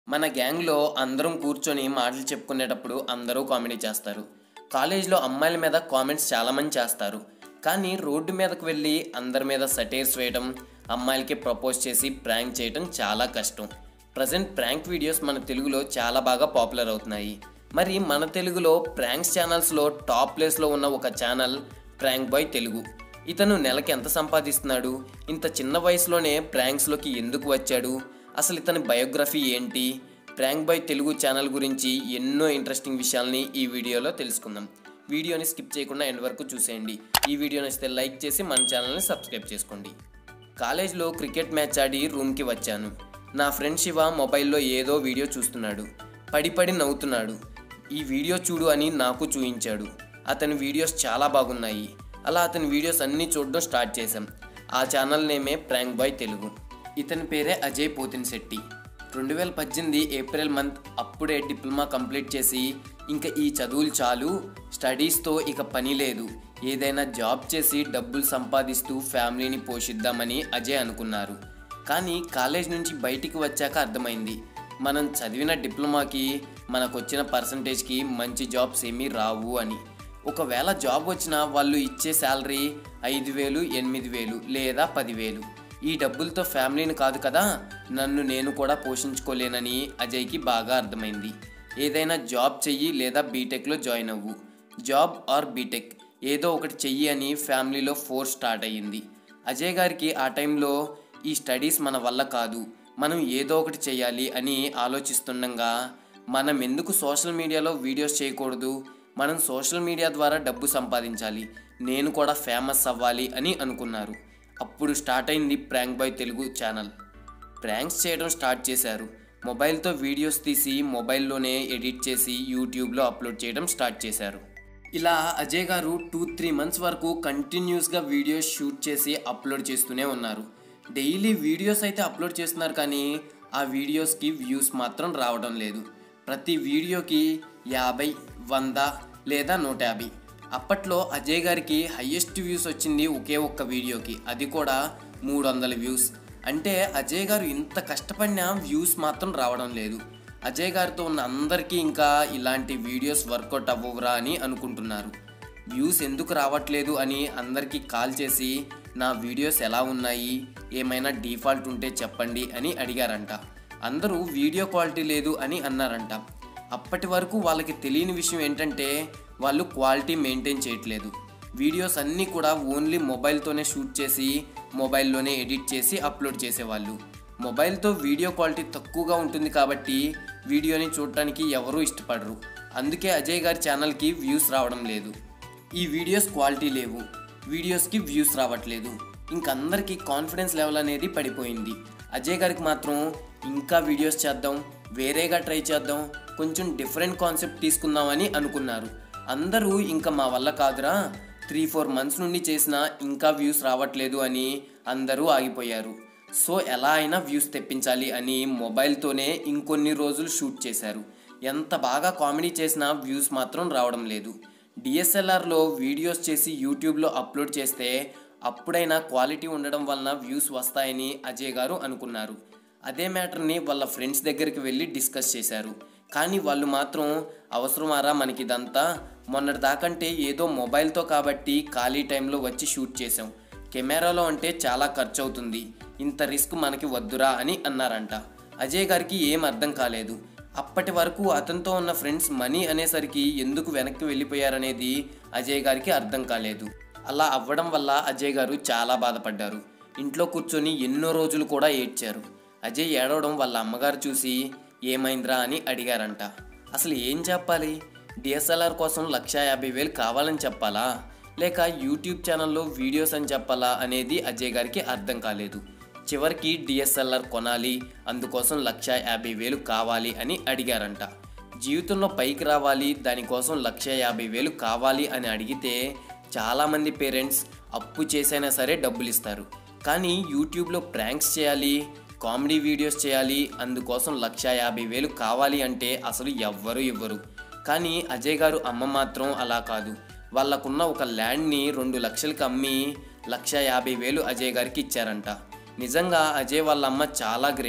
మన గ్యాంగ్లో అందరం కూర్చొని మాటలు చెప్పుకునేటప్పుడు అందరూ కామెడీ చేస్తారు కాలేజ్లో అమ్మాయిల మీద కామెంట్స్ చాలామంది చేస్తారు కానీ రోడ్డు మీదకు వెళ్ళి అందరి మీద సటైర్స్ వేయడం అమ్మాయిలకి ప్రపోజ్ చేసి ప్రాంక్ చేయడం చాలా కష్టం ప్రజెంట్ ప్రాంక్ వీడియోస్ మన తెలుగులో చాలా బాగా పాపులర్ అవుతున్నాయి మరి మన తెలుగులో ప్రాంక్స్ ఛానల్స్లో టాప్ ప్లేస్లో ఉన్న ఒక ఛానల్ ప్రాంక్ బాయ్ తెలుగు ఇతను నెలకి ఎంత సంపాదిస్తున్నాడు ఇంత చిన్న వయసులోనే ప్రాంక్స్లోకి ఎందుకు వచ్చాడు అసలు ఇతని బయోగ్రఫీ ఏంటి ప్రాంక్ బాయ్ తెలుగు ఛానల్ గురించి ఎన్నో ఇంట్రెస్టింగ్ విషయాల్ని ఈ వీడియోలో తెలుసుకుందాం వీడియోని స్కిప్ చేయకుండా ఎండ్ వరకు చూసేయండి ఈ వీడియో నచ్చితే లైక్ చేసి మన ఛానల్ని సబ్స్క్రైబ్ చేసుకోండి కాలేజ్లో క్రికెట్ మ్యాచ్ ఆడి రూమ్కి వచ్చాను నా ఫ్రెండ్ శివ మొబైల్లో ఏదో వీడియో చూస్తున్నాడు పడి పడి నవ్వుతున్నాడు ఈ వీడియో చూడు అని నాకు చూయించాడు అతని వీడియోస్ చాలా బాగున్నాయి అలా అతని వీడియోస్ అన్నీ చూడడం స్టార్ట్ చేశాం ఆ ఛానల్ నేమే ప్రాంక్ బాయ్ తెలుగు ఇతని పేరే అజయ్ పోతిన్ శెట్టి రెండు వేల పద్దెనిమిది ఏప్రిల్ మంత్ అప్పుడే డిప్లొమా కంప్లీట్ చేసి ఇంకా ఈ చదువులు చాలు స్టడీస్తో ఇక పని లేదు ఏదైనా జాబ్ చేసి డబ్బులు సంపాదిస్తూ ఫ్యామిలీని పోషిద్దామని అజయ్ అనుకున్నారు కానీ కాలేజ్ నుంచి బయటికి వచ్చాక అర్థమైంది మనం చదివిన డిప్లొమాకి మనకు వచ్చిన పర్సంటేజ్కి మంచి జాబ్స్ ఏమీ రావు అని ఒకవేళ జాబ్ వచ్చినా వాళ్ళు ఇచ్చే శాలరీ ఐదు వేలు ఎనిమిది వేలు లేదా పదివేలు ఈ డబ్బులతో ఫ్యామిలీని కాదు కదా నన్ను నేను కూడా పోషించుకోలేనని అజయ్కి బాగా అర్థమైంది ఏదైనా జాబ్ చెయ్యి లేదా బీటెక్లో జాయిన్ అవ్వు జాబ్ ఆర్ బీటెక్ ఏదో ఒకటి చెయ్యి అని ఫ్యామిలీలో ఫోర్స్ స్టార్ట్ అయ్యింది అజయ్ గారికి ఆ టైంలో ఈ స్టడీస్ మన వల్ల కాదు మనం ఏదో ఒకటి చేయాలి అని ఆలోచిస్తుండగా మనం ఎందుకు సోషల్ మీడియాలో వీడియోస్ చేయకూడదు మనం సోషల్ మీడియా ద్వారా డబ్బు సంపాదించాలి నేను కూడా ఫేమస్ అవ్వాలి అని అనుకున్నారు అప్పుడు స్టార్ట్ అయింది prank boy Telugu channel pranks చేయడం స్టార్ట్ చేశారు మొబైల్తో వీడియోస్ తీసి మొబైల్లోనే ఎడిట్ చేసి యూట్యూబ్లో అప్లోడ్ చేయడం స్టార్ట్ చేశారు ఇలా అజయ్ గారు టూ త్రీ మంత్స్ వరకు కంటిన్యూస్గా వీడియోస్ షూట్ చేసి అప్లోడ్ చేస్తూనే ఉన్నారు డైలీ వీడియోస్ అయితే అప్లోడ్ చేస్తున్నారు కానీ ఆ వీడియోస్కి వ్యూస్ మాత్రం రావడం లేదు ప్రతి వీడియోకి యాభై వంద లేదా నూట యాభై అప్పట్లో అజయ్ గారికి హయ్యెస్ట్ వ్యూస్ వచ్చింది ఒకే ఒక్క వీడియోకి అది కూడా మూడు వందల వ్యూస్ అంటే అజయ్ గారు ఇంత కష్టపడినా వ్యూస్ మాత్రం రావడం లేదు అజయ్ గారితో ఉన్న అందరికీ ఇంకా ఇలాంటి వీడియోస్ వర్కౌట్ అవ్వవురా అని అనుకుంటున్నారు వ్యూస్ ఎందుకు రావట్లేదు అని అందరికీ కాల్ చేసి నా వీడియోస్ ఎలా ఉన్నాయి ఏమైనా డిఫాల్ట్ ఉంటే చెప్పండి అని అడిగారంట అందరూ వీడియో క్వాలిటీ లేదు అని అన్నారంట అప్పటి వరకు వాళ్ళకి తెలియని విషయం ఏంటంటే వాళ్ళు క్వాలిటీ మెయింటైన్ చేయట్లేదు వీడియోస్ అన్నీ కూడా ఓన్లీ మొబైల్తోనే షూట్ చేసి మొబైల్లోనే ఎడిట్ చేసి అప్లోడ్ చేసేవాళ్ళు మొబైల్తో వీడియో క్వాలిటీ తక్కువగా ఉంటుంది కాబట్టి వీడియోని చూడటానికి ఎవరూ ఇష్టపడరు అందుకే అజయ్ గారి ఛానల్కి వ్యూస్ రావడం లేదు ఈ వీడియోస్ క్వాలిటీ లేవు వీడియోస్కి వ్యూస్ రావట్లేదు ఇంకందరికీ కాన్ఫిడెన్స్ లెవెల్ అనేది పడిపోయింది అజయ్ గారికి మాత్రం ఇంకా వీడియోస్ చేద్దాం వేరేగా ట్రై చేద్దాం కొంచెం డిఫరెంట్ కాన్సెప్ట్ తీసుకుందామని అనుకున్నారు అందరూ ఇంకా మా వల్ల కాదురా త్రీ ఫోర్ మంత్స్ నుండి చేసినా ఇంకా వ్యూస్ రావట్లేదు అని అందరూ ఆగిపోయారు సో ఎలా అయినా వ్యూస్ తెప్పించాలి అని మొబైల్తోనే ఇంకొన్ని రోజులు షూట్ చేశారు ఎంత బాగా కామెడీ చేసినా వ్యూస్ మాత్రం రావడం లేదు డిఎస్ఎల్ఆర్లో వీడియోస్ చేసి యూట్యూబ్లో అప్లోడ్ చేస్తే అప్పుడైనా క్వాలిటీ ఉండడం వలన వ్యూస్ వస్తాయని అజయ్ గారు అనుకున్నారు అదే మ్యాటర్ని వాళ్ళ ఫ్రెండ్స్ దగ్గరికి వెళ్ళి డిస్కస్ చేశారు కానీ వాళ్ళు మాత్రం అవసరమారా మనకి ఇదంతా మొన్నటి దాకంటే ఏదో మొబైల్తో కాబట్టి ఖాళీ టైంలో వచ్చి షూట్ చేసాం కెమెరాలో అంటే చాలా ఖర్చు అవుతుంది ఇంత రిస్క్ మనకి వద్దురా అని అన్నారంట అజయ్ గారికి ఏం అర్థం కాలేదు అప్పటి వరకు అతనితో ఉన్న ఫ్రెండ్స్ మనీ అనేసరికి ఎందుకు వెనక్కి వెళ్ళిపోయారనేది అజయ్ గారికి అర్థం కాలేదు అలా అవ్వడం వల్ల అజయ్ గారు చాలా బాధపడ్డారు ఇంట్లో కూర్చొని ఎన్నో రోజులు కూడా ఏడ్చారు అజయ్ ఏడవడం వాళ్ళ అమ్మగారు చూసి ఏమైందిరా అని అడిగారంట అసలు ఏం చెప్పాలి డిఎస్ఎల్ఆర్ కోసం లక్ష యాభై వేలు కావాలని చెప్పాలా లేక యూట్యూబ్ ఛానల్లో వీడియోస్ అని చెప్పాలా అనేది అజయ్ గారికి అర్థం కాలేదు చివరికి డిఎస్ఎల్ఆర్ కొనాలి అందుకోసం లక్ష యాభై వేలు కావాలి అని అడిగారంట జీవితంలో పైకి రావాలి దానికోసం లక్ష యాభై వేలు కావాలి అని అడిగితే చాలామంది పేరెంట్స్ అప్పు చేసైనా సరే డబ్బులు ఇస్తారు కానీ యూట్యూబ్లో ప్రాంక్స్ చేయాలి కామెడీ వీడియోస్ చేయాలి అందుకోసం లక్ష యాభై వేలు కావాలి అంటే అసలు ఎవ్వరు ఇవ్వరు కానీ అజయ్ గారు అమ్మ మాత్రం అలా కాదు వాళ్ళకున్న ఒక ల్యాండ్ని రెండు లక్షలకి అమ్మి లక్ష యాభై వేలు అజయ్ గారికి ఇచ్చారంట నిజంగా అజయ్ వాళ్ళ అమ్మ చాలా గ్రేట్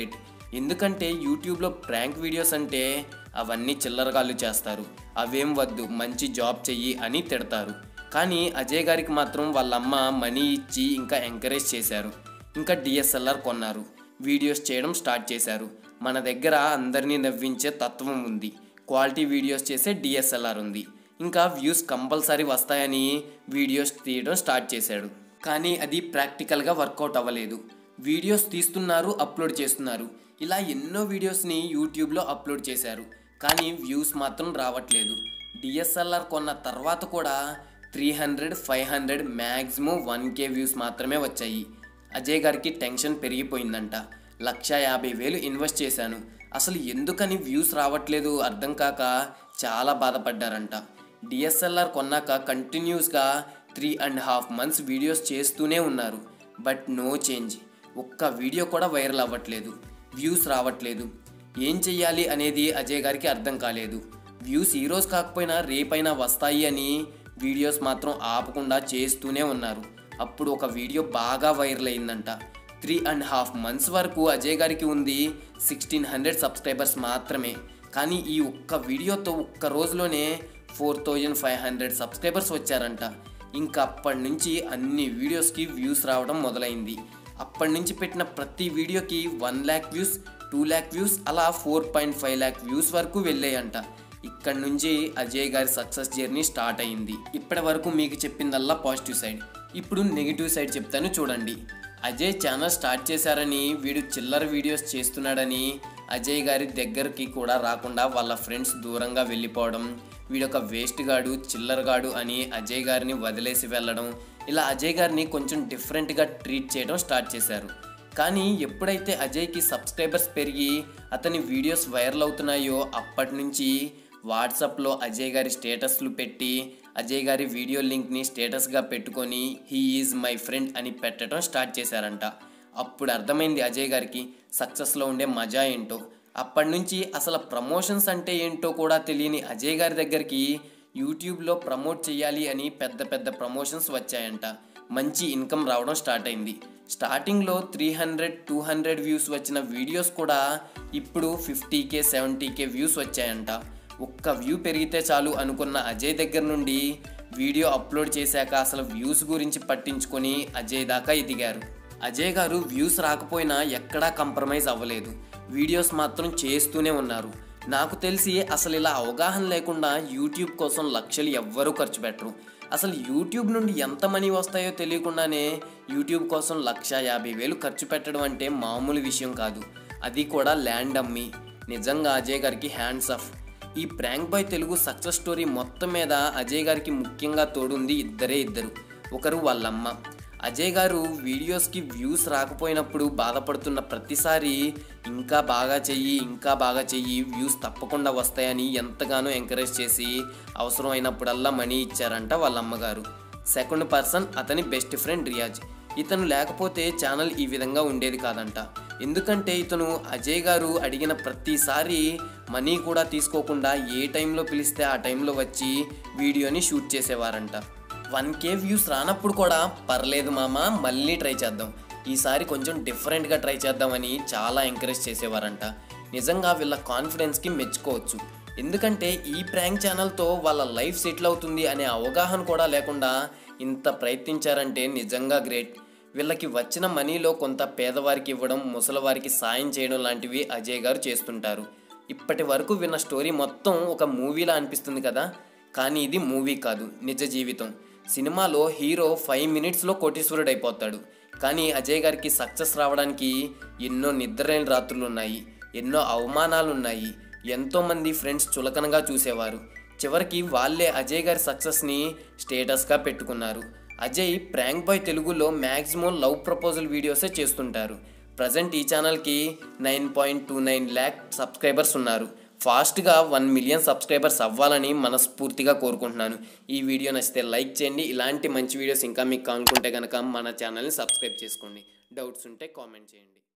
ఎందుకంటే యూట్యూబ్లో ప్రాంక్ వీడియోస్ అంటే అవన్నీ చిల్లరగాళ్ళు చేస్తారు అవేం వద్దు మంచి జాబ్ చెయ్యి అని తిడతారు కానీ అజయ్ గారికి మాత్రం వాళ్ళమ్మ మనీ ఇచ్చి ఇంకా ఎంకరేజ్ చేశారు ఇంకా డిఎస్ఎల్ఆర్ కొన్నారు వీడియోస్ చేయడం స్టార్ట్ చేశారు మన దగ్గర అందరినీ నవ్వించే తత్వం ఉంది క్వాలిటీ వీడియోస్ చేసే డిఎస్ఎల్ఆర్ ఉంది ఇంకా వ్యూస్ కంపల్సరీ వస్తాయని వీడియోస్ తీయడం స్టార్ట్ చేశాడు కానీ అది ప్రాక్టికల్గా వర్కౌట్ అవ్వలేదు వీడియోస్ తీస్తున్నారు అప్లోడ్ చేస్తున్నారు ఇలా ఎన్నో వీడియోస్ని యూట్యూబ్లో అప్లోడ్ చేశారు కానీ వ్యూస్ మాత్రం రావట్లేదు డిఎస్ఎల్ఆర్ కొన్న తర్వాత కూడా three hundred five hundred maximum one K views మాత్రమే వచ్చాయి అజయ్ గారికి టెన్షన్ పెరిగిపోయిందంట లక్ష యాభై వేలు ఇన్వెస్ట్ చేశాను అసలు ఎందుకని వ్యూస్ రావట్లేదు అర్థం కాక చాలా బాధపడ్డారంట డిఎస్ఎల్ఆర్ కొన్నాక కంటిన్యూస్గా three and half months videos చేస్తూనే ఉన్నారు బట్ నో చేంజ్ ఒక్క వీడియో కూడా వైరల్ అవ్వట్లేదు వ్యూస్ రావట్లేదు ఏం చెయ్యాలి అనేది అజయ్ గారికి అర్థం కాలేదు వ్యూస్ ఈరోజు కాకపోయినా రేపైనా వస్తాయి అని వీడియోస్ మాత్రం ఆపకుండా చేస్తూనే ఉన్నారు అప్పుడు ఒక వీడియో బాగా వైరల్ అయిందంట త్రీ అండ్ హాఫ్ మంత్స్ వరకు అజయ్ గారికి ఉంది సిక్స్టీన్ హండ్రెడ్ సబ్స్క్రైబర్స్ మాత్రమే కానీ ఈ ఒక్క వీడియోతో ఒక్క రోజులోనే four thousand five hundred subscribers వచ్చారంట ఇంకా అప్పటి నుంచి అన్ని వీడియోస్కి వ్యూస్ రావడం మొదలైంది అప్పటి నుంచి పెట్టిన ప్రతి వీడియోకి one lakh views two lakh views అలా four point five lakh views వరకు వెళ్ళాయంట ఇక్కడ నుంచి అజయ్ గారి సక్సెస్ జర్నీ స్టార్ట్ అయింది ఇప్పటి వరకు మీకు చెప్పిందల్లా పాజిటివ్ సైడ్ ఇప్పుడు నెగిటివ్ సైడ్ చెప్తాను చూడండి అజయ్ ఛానల్ స్టార్ట్ చేశారని వీడు చిల్లర వీడియోస్ చేస్తున్నాడని అజయ్ గారి దగ్గరికి కూడా రాకుండా వాళ్ళ ఫ్రెండ్స్ దూరంగా వెళ్ళిపోవడం వీడొక వేస్ట్ గాడు చిల్లర గాడు అని అజయ్ గారిని వదిలేసి వెళ్ళడం ఇలా అజయ్ గారిని కొంచెం డిఫరెంట్గా ట్రీట్ చేయడం స్టార్ట్ చేశారు కానీ ఎప్పుడైతే అజయ్కి సబ్స్క్రైబర్స్ పెరిగి అతని వీడియోస్ వైరల్ అవుతున్నాయో అప్పటి నుంచి వాట్సాప్లో అజయ్ గారి స్టేటస్లు పెట్టి అజయ్ గారి వీడియో లింక్ని స్టేటస్గా పెట్టుకొని హీ ఈజ్ మై ఫ్రెండ్ అని పెట్టడం స్టార్ట్ చేశారంట అప్పుడు అర్థమైంది అజయ్ గారికి సక్సెస్లో ఉండే మజా ఏంటో అప్పటి నుంచి అసలు ప్రమోషన్స్ అంటే ఏంటో కూడా తెలియని అజయ్ గారి దగ్గరికి యూట్యూబ్లో ప్రమోట్ చేయాలి అని పెద్ద పెద్ద ప్రమోషన్స్ వచ్చాయంట మంచి ఇన్కమ్ రావడం స్టార్ట్ అయింది స్టార్టింగ్లో three hundred two hundred views వచ్చిన వీడియోస్ కూడా ఇప్పుడు fifty K seventy K views వచ్చాయంట ఒక్క వ్యూ పెరిగితే చాలు అనుకున్న అజయ్ దగ్గర నుండి వీడియో అప్లోడ్ చేశాక అసలు వ్యూస్ గురించి పట్టించుకొని అజయ్ దాకా ఎదిగారు అజయ్ గారు వ్యూస్ రాకపోయినా ఎక్కడా కంప్రమైజ్ అవ్వలేదు వీడియోస్ మాత్రం చేస్తూనే ఉన్నారు నాకు తెలిసి అసలు ఇలా అవగాహన లేకుండా యూట్యూబ్ కోసం లక్షలు ఎవ్వరూ ఖర్చు పెట్టరు అసలు యూట్యూబ్ నుండి ఎంత మనీ వస్తాయో తెలియకుండానే యూట్యూబ్ కోసం లక్ష యాభై వేలు ఖర్చు పెట్టడం అంటే మామూలు విషయం కాదు అది కూడా ల్యాండ్ అమ్మి నిజంగా అజయ్ గారికి హ్యాండ్స్ ఆఫ్ ఈ prank boy Telugu success story మొత్తం మీద అజయ్ గారికి ముఖ్యంగా తోడుంది ఇద్దరే ఇద్దరు ఒకరు వాళ్ళమ్మ అజయ్ గారు వీడియోస్కి వ్యూస్ రాకపోయినప్పుడు బాధపడుతున్న ప్రతిసారి ఇంకా బాగా చెయ్యి ఇంకా బాగా చెయ్యి వ్యూస్ తప్పకుండా వస్తాయని ఎంతగానో ఎంకరేజ్ చేసి అవసరం అయినప్పుడల్లా మనీ ఇచ్చారంట వాళ్ళ అమ్మగారు సెకండ్ పర్సన్ అతని బెస్ట్ ఫ్రెండ్ రియాజ్ ఇతను లేకపోతే ఛానల్ ఈ విధంగా ఉండేది కాదంట ఎందుకంటే ఇతను అజయ్ గారు అడిగిన ప్రతిసారి మనీ కూడా తీసుకోకుండా ఏ టైంలో పిలిస్తే ఆ టైంలో వచ్చి వీడియోని షూట్ చేసేవారంట వన్ కే వ్యూస్ రానప్పుడు కూడా పర్లేదు మామ మళ్ళీ ట్రై చేద్దాం ఈసారి కొంచెం డిఫరెంట్గా ట్రై చేద్దామని చాలా ఎంకరేజ్ చేసేవారంట నిజంగా వీళ్ళ కాన్ఫిడెన్స్కి మెచ్చుకోవచ్చు ఎందుకంటే ఈ ప్రాంక్ ఛానల్తో వాళ్ళ లైఫ్ సెటిల్ అవుతుంది అనే అవగాహన కూడా లేకుండా ఇంత ప్రయత్నించారంటే నిజంగా గ్రేట్ వీళ్ళకి వచ్చిన మనీలో కొంత పేదవారికి ఇవ్వడం ముసలివారికి సాయం చేయడం లాంటివి అజయ్ గారు చేస్తుంటారు ఇప్పటి వరకు విన్న స్టోరీ మొత్తం ఒక మూవీలా అనిపిస్తుంది కదా కానీ ఇది మూవీ కాదు నిజ జీవితం సినిమాలో హీరో ఫైవ్ మినిట్స్లో కోటీశ్వరుడు అయిపోతాడు కానీ అజయ్ గారికి సక్సెస్ రావడానికి ఎన్నో నిద్రలేని రాత్రులు ఉన్నాయి ఎన్నో అవమానాలు ఉన్నాయి ఎంతోమంది ఫ్రెండ్స్ చులకనగా చూసేవారు చివరికి వాళ్ళే అజయ్ గారి సక్సెస్ని స్టేటస్గా పెట్టుకున్నారు అజయ్ ప్రాంక్ బాయ్ తెలుగులో మ్యాక్సిమం లవ్ ప్రపోజల్ వీడియోసే చేస్తుంటారు ప్రజెంట్ ఈ ఛానల్కి nine point two nine lakh subscribers ఉన్నారు ఫాస్ట్గా వన్ మిలియన్ సబ్స్క్రైబర్స్ అవ్వాలని మనస్ఫూర్తిగా కోరుకుంటున్నాను ఈ వీడియో నచ్చితే లైక్ చేయండి ఇలాంటి మంచి వీడియోస్ ఇంకా మీకు కానుకుంటే కనుక మన ఛానల్ని సబ్స్క్రైబ్ చేసుకోండి డౌట్స్ ఉంటే కామెంట్ చేయండి